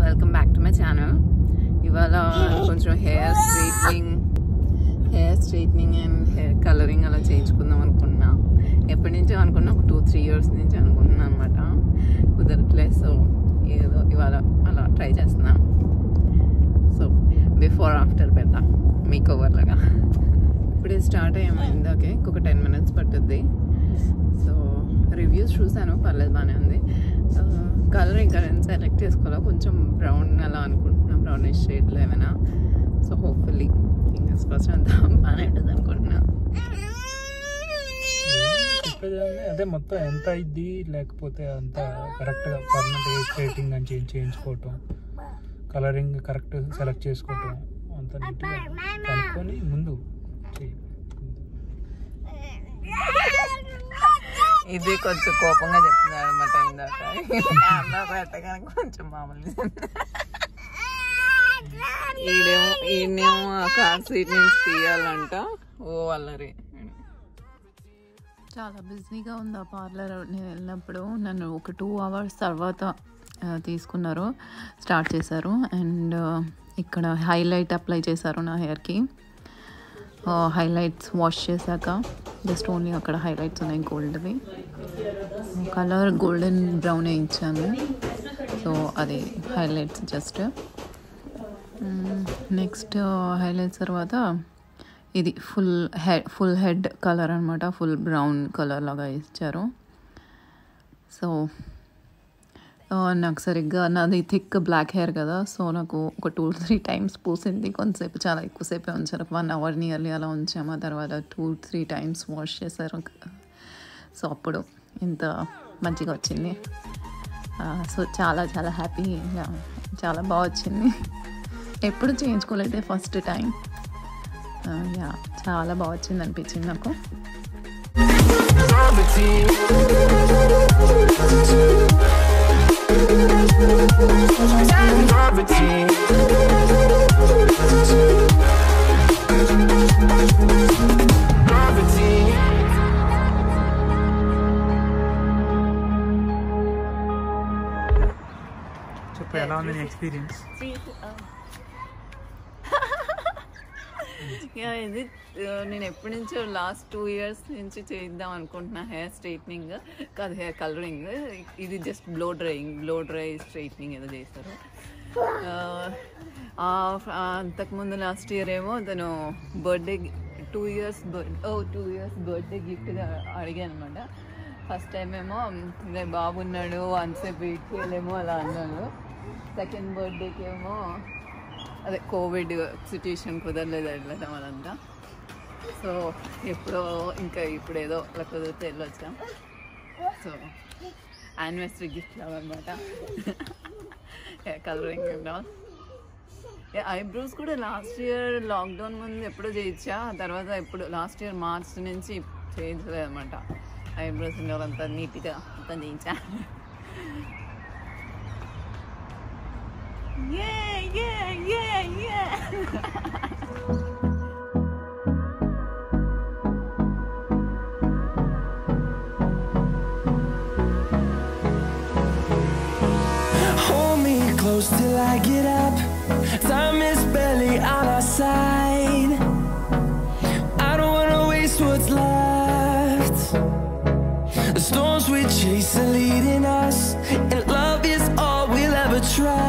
Welcome back to my channel ఇవాళ కొంచెం hair straightening hair straightening and hair colouring అలా చేయించుకుందాం అనుకున్నా ఎప్పటి నుంచో అనుకున్నా ఒక టూ త్రీ ఇయర్స్ నుంచి అనుకుంటున్నా అనమాట కుదరట్లేదు సో ఏదో ఇవాళ అలా ట్రై చేస్తున్నాం సో బిఫోర్ ఆఫ్టర్ పెడతాం మీకు ఓవర్లాగా ఇప్పుడే స్టార్ట్ అయ్యాము ఇందాకే ఇంకొక టెన్ మినిట్స్ పట్టుద్ది సో రివ్యూస్ చూసాను పర్లేదు బాగానే ఉంది కలర్ ఇంకా నేను సెలెక్ట్ చేసుకోవాలా కొంచెం బ్రౌన్ అలా అనుకుంటున్నా బ్రౌనిష్ షేడ్లో ఏమైనా సో హోప్ఫుల్లీ ఫింగర్స్ ఫస్ట్ అంతా బాగానే ఉంటుంది అనుకుంటున్నా చెప్పేది ఏముంది? అదే మొత్తం ఎంత అయింది లేకపోతే అంత కరెక్ట్గా పర్మనెంట్ హెయిర్ స్ట్రైటింగ్ అని చేంజ్ చేయించుకోవటం కలరింగ్ కరెక్ట్ సెలెక్ట్ చేసుకోవటం అంత నీట్గా కనుక్కొని ముందు చెయ్యి ఇది కొంచెం కోపంగా చెప్తున్నారు అనమాట ఇందాక కెమెరా పెట్టగానే కొంచెం మామూలు ఈడేమో ఈయనేమో కార్ సీట్ నుంచి తీయాలంట ఓ అల్లరి చాలా బిజీగా ఉంది ఆ పార్లర్ నేను వెళ్ళినప్పుడు నన్ను ఒక టూ అవర్స్ తర్వాత ఆ, తీసుకున్నారు స్టార్ట్ చేశారు అండ్ ఇక్కడ హైలైట్ అప్లై చేశారు నా హెయిర్కి హైలైట్స్ వాష్ చేశాక జస్ట్ ఓన్లీ అక్కడ హైలైట్స్ ఉన్నాయి గోల్డ్వి కలర్ గోల్డెన్ బ్రౌన్ ఇచ్చాను సో అది హైలైట్స్ జస్ట్ నెక్స్ట్ హైలైట్స్ తర్వాత ఇది full head full head colour అనమాట ఫుల్ బ్రౌన్ కలర్ లాగా ఇచ్చారు సో ఆ, నాకు సరిగ్గా నాది థిక్ బ్లాక్ హెయిర్ కదా సో నాకు ఒక టూ త్రీ టైమ్స్ పూసింది కొంతసేపు చాలా ఎక్కువసేపే ఉంచారు ఒక వన్ అవర్ నియర్లీ అలా ఉంచాము ఆ తర్వాత టూ త్రీ టైమ్స్ వాష్ చేశారు సో అప్పుడు ఇంత మంచిగా వచ్చింది సో చాలా చాలా హ్యాపీ చాలా బాగా వచ్చింది ఎప్పుడు చేయించుకోలేదే ఫస్ట్ టైం యా చాలా బాగా వచ్చింది అనిపించింది నాకు చెప్పు ఎలా ఉంది నీ ఎక్స్పీరియన్స్ యా ఇది ఆ, నేను ఎప్పటి నుంచో లాస్ట్ టూ ఇయర్స్ నుంచి చేద్దాం అనుకుంటున్నా హెయిర్ స్ట్రైట్నింగ్ కాదు హెయిర్ కలరింగ్ ఇది just blow drying blow dry straightening ఏదో చేశారు ఆ, ఆ, అంతకుముందు లాస్ట్ ఇయర్ ఏమో తను బర్త్డే టూ ఇయర్స్ ఓ టూ ఇయర్స్ బర్త్డే గిఫ్ట్గా అడిగాను అనమాట ఫస్ట్ టైం ఏమో "రే బాబు ఉన్నాడు అంతసేపు వెయిట్ చేయలేమో అలా అన్నాను సెకండ్ బర్త్డేకి ఏమో అదే కోవిడ్ సిచ్యుయేషన్ కుదరలేదు వెళ్ళడం అదంతా సో ఎప్పుడో ఇంకా ఇప్పుడు ఏదో అలా కుదిరితే వెళ్ళొచ్చాం సో యానివర్సరీ గిఫ్ట్ అనమాట కలరింగ్ ఐబ్రోస్ కూడా లాస్ట్ ఇయర్ లాక్డౌన్ ముందు ఎప్పుడో చేయించా ఆ తర్వాత ఎప్పుడు లాస్ట్ ఇయర్ మార్చ్ నుంచి చేయించలేదు అనమాట ఐబ్రోస్ అంతా నీట్గా అంతా చేయించా Yeah, yeah, yeah, yeah. Hold me close till I get up. Time is barely on our side. I don't wanna waste what's left. The storms we chase are leading us, and love is all we'll ever try.